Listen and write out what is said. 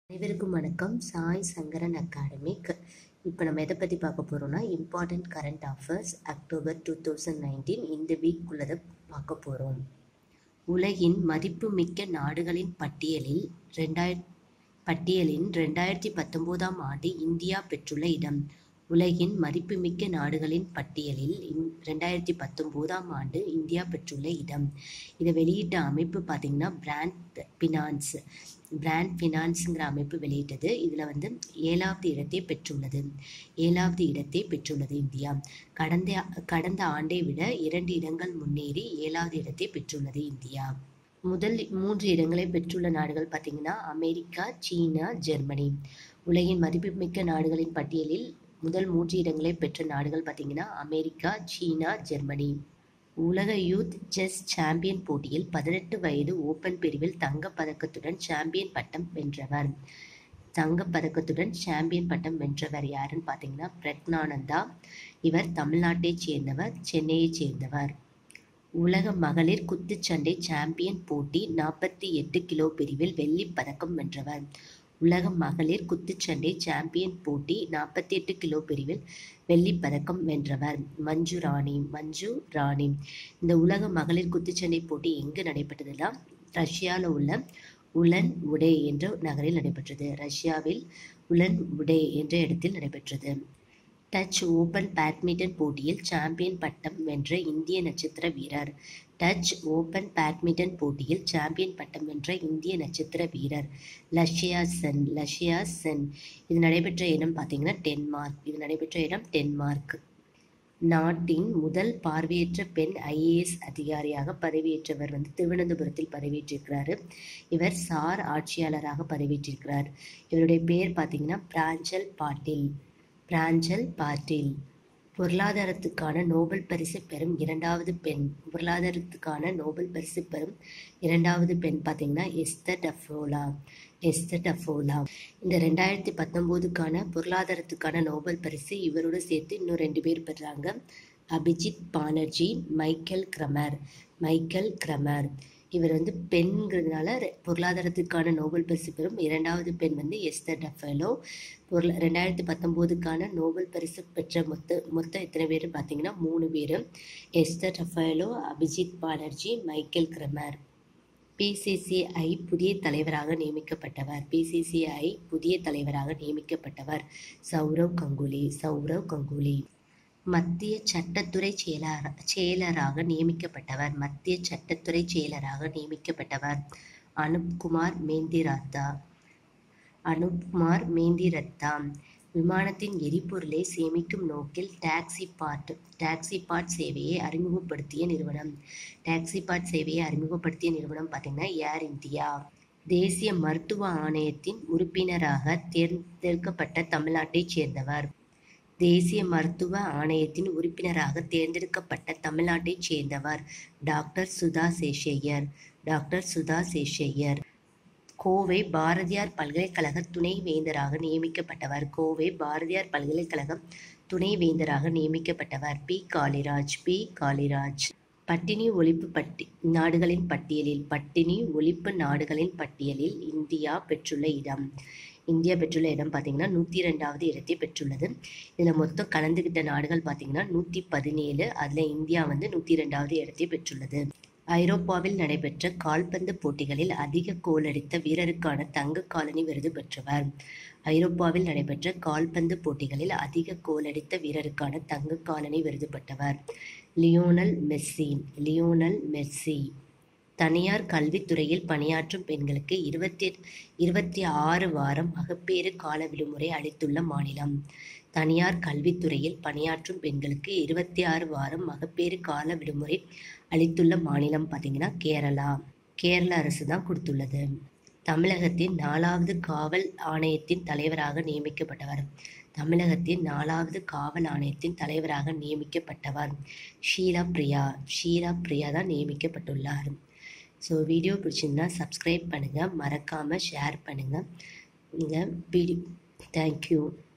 அனைவருக்கும் வணக்கம் சாய் சங்கரன் அகாடமிக் இப்போ நம்ம எதை பற்றி பார்க்க போகிறோம்னா important current offers October two thousand nineteen இந்த வீக் உள்ளதை பார்க்க போகிறோம் உலகின் மதிப்புமிக்க நாடுகளின் பட்டியலில் ரெண்டாயிர பட்டியலின் ரெண்டாயிரத்தி பத்தொம்போதாம் ஆண்டு இந்தியா பெற்றுள்ள இடம் உலகின் மதிப்புமிக்க நாடுகளின் பட்டியலில் இன் ரெண்டாயிரத்தி பத்தொம்போதாம் ஆண்டு இந்தியா பெற்றுள்ள இடம் இதை வெளியிட்ட அமைப்பு பார்த்திங்கன்னா பிராண்ட் ஃபினான்ஸ் பிராண்ட் ஃபினான்ஸுங்கிற அமைப்பு வெளியிட்டது இதில் வந்து ஏழாவது இடத்தை பெற்றுள்ளது ஏழாவது இடத்தை பெற்றுள்ளது இந்தியா கடந்த கடந்த ஆண்டை விட இரண்டு இடங்கள் முன்னேறி ஏழாவது இடத்தை பெற்றுள்ளது இந்தியா முதல் மூன்று இடங்களை பெற்றுள்ள நாடுகள் பார்த்திங்கன்னா அமெரிக்கா சீனா ஜெர்மனி உலகின் மதிப்புமிக்க நாடுகளின் பட்டியலில் முதல் மூன்று இடங்களை பெற்ற நாடுகள் பார்த்திங்கன்னா அமெரிக்கா சீனா ஜெர்மனி உலக யூத் செஸ் சாம்பியன் போட்டியில் பதினெட்டு வயது ஓபன் பிரிவில் தங்கப் பதக்கத்துடன் சாம்பியன் பட்டம் வென்றவர் தங்கப் பதக்கத்துடன் சாம்பியன் பட்டம் வென்றவர் யாருன்னு பார்த்தீங்கன்னா பிரக்னானந்தா இவர் தமிழ்நாட்டைச் சேர்ந்தவர் சென்னையைச் சேர்ந்தவர் உலக மகளிர் குத்துச்சண்டை சாம்பியன் போட்டி நாற்பத்தி எட்டு கிலோ பிரிவில் வெள்ளிப் பதக்கம் வென்றவர் உலக மகளிர் குத்துச்சண்டை சாம்பியன் போட்டி நாற்பத்தி எட்டு கிலோ பிரிவில் வெள்ளிப் பதக்கம் வென்றவர் மஞ்சு ராணி மஞ்சு ராணி இந்த உலக மகளிர் குத்துச்சண்டை போட்டி எங்கு நடைபெற்றதுன்னா ரஷ்யாவில் உள்ள உலன் உடே என்ற நகரில் நடைபெற்றது ரஷ்யாவில் உலன் உடே என்ற இடத்தில் நடைபெற்றது டச் ஓபன் பேட்மிண்டன் போட்டியில் சாம்பியன் பட்டம் வென்ற இந்திய நட்சத்திர வீரர் டச் ஓபன் பேட்மிண்டன் போட்டியில் சாம்பியன் பட்டம் வென்ற இந்திய நட்சத்திர வீரர் லஷ்யா சென் லஷ்யா சென் இது நடைபெற்ற இடம் பார்த்தீங்கன்னா டென்மார்க் இது நடைபெற்ற இடம் டென்மார்க் நாட்டின் முதல் பார்வையற்ற பெண் ஐஏஎஸ் அதிகாரியாக பதவியேற்றவர் வந்து திருவனந்தபுரத்தில் பதவியேற்றிருக்கிறாரு இவர் சார் ஆட்சியாளராக பதவியேற்றிருக்கிறார் இவருடைய பேர் பார்த்தீங்கன்னா பிராஞ்சல் பாட்டில் பிராஞ்சல் பாட்டில் பொருளாதாரத்துக்கான நோபல் பரிசு பெறும் இரண்டாவது பெண் பொருளாதாரத்துக்கான நோபல் பரிசு பெறும் இரண்டாவது பெண் பார்த்தீங்கன்னா எஸ்தர் டஃபோலா எஸ்தர் டஃபோலா இந்த ரெண்டாயிரத்தி பத்தொம்போதுக்கான பொருளாதாரத்துக்கான நோபல் பரிசு இவரோட சேர்த்து இன்னும் ரெண்டு பேர் பெறாங்க Abhijit Banerjee Michael Kremer Michael Kremer இவர் வந்து பெண்கிறதுனால பொருளாதாரத்துக்கான நோபல் பரிசு பெறும் இரண்டாவது பெண் வந்து எஸ்தர் டஃபேலோ பொருள் ரெண்டாயிரத்தி பத்தொம்போதுக்கான நோபல் பரிசு பெற்ற மொத்த மொத்தம் எத்தனை பேர் பார்த்தீங்கன்னா மூணு பேர் Esther Duflo Abhijit Banerjee Michael Kremer BCCI புதிய தலைவராக நியமிக்கப்பட்டவர் பிசிசிஐ புதிய தலைவராக நியமிக்கப்பட்டவர் சௌரவ் கங்குலி சௌரவ் கங்குலி மத்திய சட்டத்துறை செயலர் செயலராக நியமிக்கப்பட்டவர் மத்திய சட்டத்துறை செயலராக நியமிக்கப்பட்டவர் அனுப்குமார் மேந்திராத்தா அனுப்குமார் மேந்திரத்தா விமானத்தின் எரிபொருளை சேமிக்கும் நோக்கில் டாக்ஸி பார்ட் டாக்ஸி பார்ட் சேவையை அறிமுகப்படுத்திய நிறுவனம் டாக்ஸி பார்ட் சேவையை அறிமுகப்படுத்திய நிறுவனம் பார்த்திங்கன்னா ஏர் இந்தியா தேசிய மருத்துவ ஆணையத்தின் உறுப்பினராக தேர்ந்தெடுக்கப்பட்ட தமிழ்நாட்டைச் சேர்ந்தவர் தேசிய மருத்துவ ஆணையத்தின் உறுப்பினராக தேர்ந்தெடுக்கப்பட்ட தமிழ்நாட்டைச் சேர்ந்தவர் டாக்டர் சுதா சேஷையர் டாக்டர் சுதா சேஷையர் கோவை பாரதியார் பல்கலைக்கழக துணை வேந்தராக நியமிக்கப்பட்டவர் கோவை பாரதியார் பல்கலைக்கழகம் துணை வேந்தராக நியமிக்கப்பட்டவர் பி காளிராஜ் பி காளிராஜ் பட்டினி ஒழிப்பு பட்டி நாடுகளின் பட்டியலில் பட்டினி ஒழிப்பு நாடுகளின் பட்டியலில் இந்தியா பெற்றுள்ள இடம் இந்தியா பெற்றுள்ள இடம் பார்த்தீங்கன்னா நூற்றி ரெண்டாவது இடத்தை பெற்றுள்ளது இதில் மொத்தம் கலந்துக்கிட்ட நாடுகள் பார்த்தீங்கன்னா நூற்றி பதினேழு அதில் இந்தியா வந்து நூற்றி ரெண்டாவது இடத்தை பெற்றுள்ளது ஐரோப்பாவில் நடைபெற்ற கால்பந்து போட்டிகளில் அதிக கோல் அடித்த வீரருக்கான தங்க காலனி விருது பெற்றவர் ஐரோப்பாவில் நடைபெற்ற கால்பந்து போட்டிகளில் அதிக கோல் அடித்த வீரருக்கான தங்க காலனி விருது பெற்றவர் லியோனல் மெஸ்ஸி லியோனல் மெஸ்ஸி தனியார் கல்வித்துறையில் பணியாற்றும் பெண்களுக்கு இருபத்தி இருபத்தி ஆறு வாரம் மகப்பேறு கால விடுமுறை அளித்துள்ள மாநிலம் தனியார் கல்வித்துறையில் பணியாற்றும் பெண்களுக்கு இருபத்தி ஆறு வாரம் மகப்பேறு கால விடுமுறை அளித்துள்ள மாநிலம் பார்த்திங்கன்னா கேரளா கேரள அரசு தான் கொடுத்துள்ளது தமிழகத்தின் நாலாவது காவல் ஆணையத்தின் தலைவராக நியமிக்கப்பட்டவர் தமிழகத்தின் நாலாவது காவல் ஆணையத்தின் தலைவராக நியமிக்கப்பட்டவர் ஷீலா பிரியா ஷீலா பிரியா தான் நியமிக்கப்பட்டுள்ளார் ஸோ வீடியோ பிடிச்சிருந்தா சப்ஸ்கிரைப் பண்ணுங்கள் மறக்காமல் ஷேர் பண்ணுங்கள் இந்த வீடியோ தேங்க்யூ